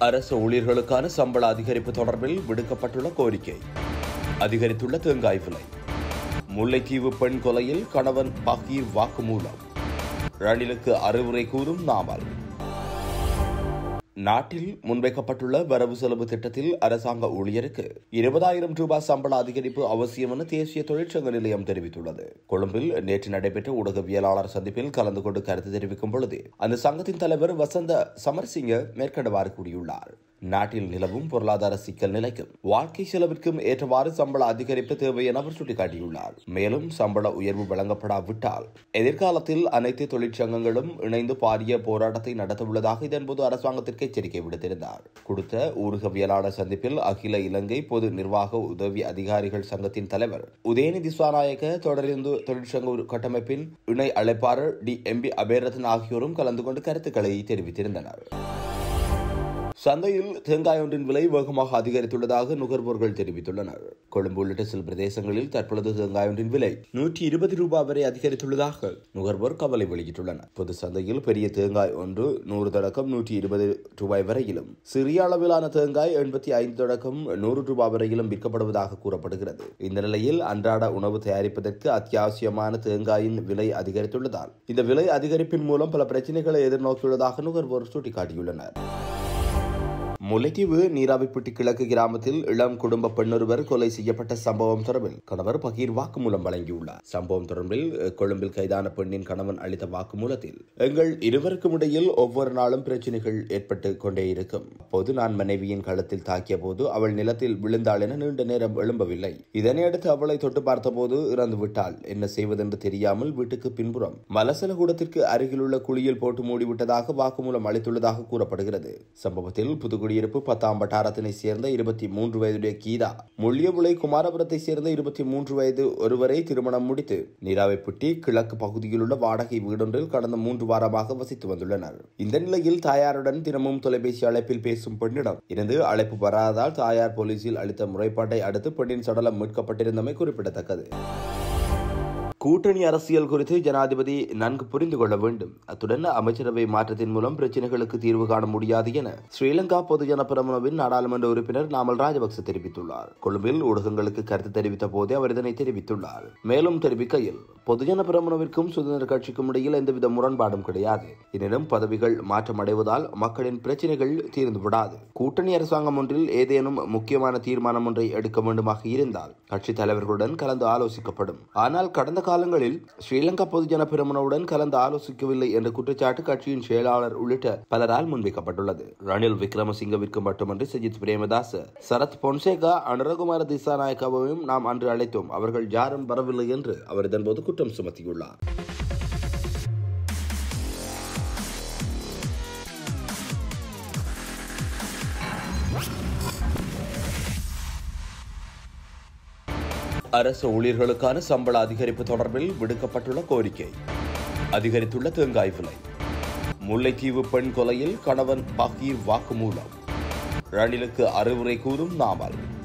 அரசு ஊழியர்களுக்கான சம்பள அதிகரிப்பு தொடர்பில் விடுக்கப்பட்டுள்ள கோரிக்கை அதிகரித்துள்ள தேங்காய் விலை முல்லைத்தீவு பெண் கொலையில் கணவன் பகீர் வாக்குமூலம் ரணிலுக்கு அறிவுரை கூறும் நாமல் நாட்டில் முன்வைக்கப்பட்டுள்ள வரவு செலவு திட்டத்தில் அரசாங்க ஊழியருக்கு இருபதாயிரம் ரூபாய் சம்பள அதிகரிப்பு அவசியம் என தேசிய தொழிற்சங்க நிலையம் தெரிவித்துள்ளது கொழும்பில் நேற்று நடைபெற்ற ஊடகவியலாளர் சந்திப்பில் கலந்து கொண்டு கருத்து தெரிவிக்கும் பொழுது அந்த சங்கத்தின் தலைவர் வசந்த சமர்சிங்க மேற்கண்டவாறு கூறியுள்ளார் நாட்டில் நிலவும் பொருளாதார சிக்கல் நிலைக்கும் வாழ்க்கை செலவிற்கும் ஏற்றவாறு சம்பள அதிகரிப்பு தேவை என அவர் சுட்டிக்காட்டியுள்ளார் மேலும் சம்பள உயர்வு வழங்கப்படாவிட்டால் எதிர்காலத்தில் அனைத்து தொழிற்சங்கங்களும் இணைந்து பாரிய போராட்டத்தை நடத்தவுள்ளதாக இதன்போது அரசாங்கத்திற்கு எச்சரிக்கை விடுத்திருந்தார் கொடுத்த ஊடகவியலாளர் சந்திப்பில் அகில இலங்கை பொது நிர்வாக உதவி அதிகாரிகள் சங்கத்தின் தலைவர் உதயநிதி சுவாநாயக்க தொடர்ந்து தொழிற்சங்க கட்டமைப்பின் இணை அழைப்பாளர் டி எம் பி அபேரதன் ஆகியோரும் கலந்து கொண்டு கருத்துக்களை தெரிவித்திருந்தனர் சந்தையில் தேங்காய் ஒன்றின் விலை வேகமாக அதிகரித்துள்ளதாக நுகர்வோர்கள் தெரிவித்துள்ளனர் கொழும்பு உள்ளிட்ட சில பிரதேசங்களில் தற்பொழுது தேங்காய் ஒன்றின் விலை நூற்றி இருபது ரூபாய் வரை அதிகரித்துள்ளதாக நுகர்வோர் கவலை வெளியிட்டுள்ளனர் பொது சந்தையில் பெரிய தேங்காய் ஒன்று நூறு தொடக்கம் நூற்றி இருபது ரூபாய் வரையிலும் சிறிய அளவிலான தேங்காய் எண்பத்தி ஐந்து தொடக்கம் நூறு ரூபாய் வரையிலும் விற்கப்படுவதாக கூறப்படுகிறது இந்த நிலையில் அன்றாட உணவு தயாரிப்பதற்கு அத்தியாவசியமான தேங்காயின் விலை அதிகரித்துள்ளதால் இந்த விலை அதிகரிப்பின் மூலம் பல பிரச்சனைகளை எதிர்நோக்கியுள்ளதாக நுகர்வோர் சுட்டிக்காட்டியுள்ளனர் முல்லைத்தீவு நீராவிப்பட்டி கிழக்கு கிராமத்தில் இளம் குடும்ப பெண்ணொருவர் கொலை செய்யப்பட்ட சம்பவம் தொடர்பில் கணவர் பகீர் வாக்குமூலம் வழங்கியுள்ளார் சம்பவம் தொடர்பில் கொழும்பில் கைதான பெண்ணின் கணவன் அளித்த வாக்குமூலத்தில் எங்கள் இருவருக்கும் இடையில் ஒவ்வொரு நாளும் பிரச்சனைகள் ஏற்பட்டு கொண்டே இருக்கும் அப்போது நான் மனைவியின் களத்தில் தாக்கிய போது அவள் நிலத்தில் விழுந்தாள் என நீண்ட நேரம் எழும்பவில்லை இதனையடுத்து அவளை தொட்டு பார்த்தபோது இறந்து விட்டாள் என்ன செய்வதென்று தெரியாமல் வீட்டுக்கு பின்புறம் மலசல கூடத்திற்கு அருகிலுள்ள குழியில் போட்டு மூடிவிட்டதாக வாக்குமூலம் அளித்துள்ளதாக கூறப்படுகிறது சம்பவத்தில் புதுக்குடி குடியிருப்பு பத்தாம் வட்டாரத்தினை சேர்ந்த இருபத்தி மூன்று வயதுடைய கீதா முள்ளியபுலை குமாரபுரத்தை சேர்ந்த இருபத்தி மூன்று வயது ஒருவரை திருமணம் முடித்து நீராவைப்பட்டி கிழக்கு பகுதியில் உள்ள வாடகை வீடொன்றில் கடந்த மூன்று வாரமாக வசித்து வந்துள்ளனர் இந்த நிலையில் தாயாருடன் தினமும் தொலைபேசி அழைப்பில் பேசும் பெண்ணிடம் இருந்து அழைப்பு வராததால் தாயார் போலீசில் அளித்த முறைப்பாட்டை அடுத்து பெண்ணின் சடலம் மீட்கப்பட்டிருந்தமை குறிப்பிடத்தக்கது கூட்டணி அரசியல் குறித்து ஜனாதிபதி நன்கு புரிந்து கொள்ள வேண்டும் அத்துடன் அமைச்சரவை மாற்றத்தின் மூலம் பிரச்சினைகளுக்கு தீர்வு காண முடியாது என ஸ்ரீலங்கா பொதுஜன பிரமுனவின் நாடாளுமன்ற உறுப்பினர் நாமல் ராஜபக்ச தெரிவித்துள்ளார் கொழும்பில் ஊடகங்களுக்கு கருத்து தெரிவித்த போதே அவர் இதனை தெரிவித்துள்ளார் மேலும் தெரிவிக்கையில் பொதுஜன பிரமுனவிற்கும் சுதந்திர கட்சிக்கும் இடையில் எந்தவித முரண்பாடும் கிடையாது எனினும் பதவிகள் மாற்றமடைவதால் மக்களின் பிரச்சினைகள் தீர்ந்து விடாது கூட்டணி அரசாங்கம் ஒன்றில் ஏதேனும் முக்கியமான தீர்மானம் ஒன்றை எடுக்க வேண்டுமாக இருந்தால் கட்சித் தலைவர்களுடன் கலந்து ஆலோசிக்கப்படும் ஆனால் கடந்த காலங்களில் ஸ்ரீலங்கா பொதுஜன பெருமனவுடன் கலந்து ஆலோசிக்கவில்லை என்ற குற்றச்சாட்டு கட்சியின் செயலாளர் உள்ளிட்ட பலரால் முன்வைக்கப்பட்டுள்ளது ரணில் விக்ரமசிங்கவிற்கு மட்டுமன்றி சஜித் பிரேமதாஸ் சரத் பொன்சேகா அனுரகுமார திசாநாயக்காவையும் நாம் அன்று அழைத்தோம் அவர்கள் யாரும் வரவில்லை என்று அவர் இதன்போது குற்றம் சுமத்தியுள்ளார் அரசு ஊழியர்களுக்கான சம்பள அதிகரிப்பு தொடர்பில் விடுக்கப்பட்டுள்ள கோரிக்கை அதிகரித்துள்ள தேங்காய் விலை முல்லைத்தீவு பெண் கொலையில் கணவன் பகீர் வாக்குமூலம் ரணிலுக்கு அறிவுரை கூறும் நாமல்